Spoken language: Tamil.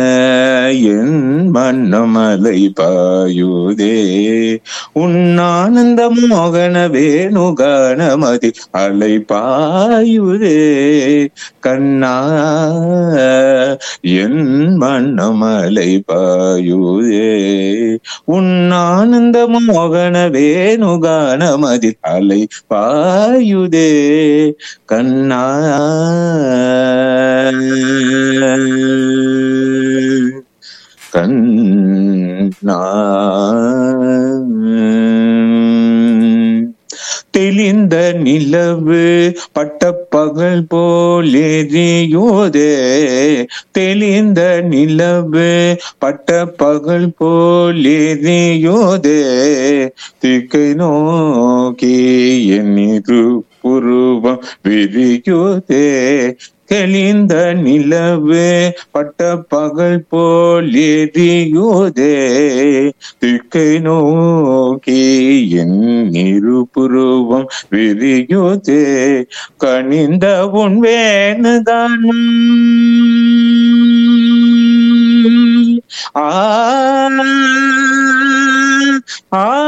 என் மன்னமலை பாயுதே உன்னானந்த மோகன வேணுகானமதி அலை பாயுதே கண்ணா என் மன்னமலை பாயுதே உன்னானந்த மோகன வேணுகானமதி அலை பாயுதே கண்ணா கண்ணா தெளிந்த நிலவு பட்ட பகல் போல் எரியோதே தெளிந்த நிலவு பட்ட பகல் போல் எரியோதே திக்கை நோக்கி என் இரு புருவம் விரியோதே தெளிந்த நிலவு பட்ட பகல் போல் எரியோதே திக்கை நோக்கி என் இருபுருவம் விரியோதே கனிந்த உன் வேணுதானும் ஆ ஆ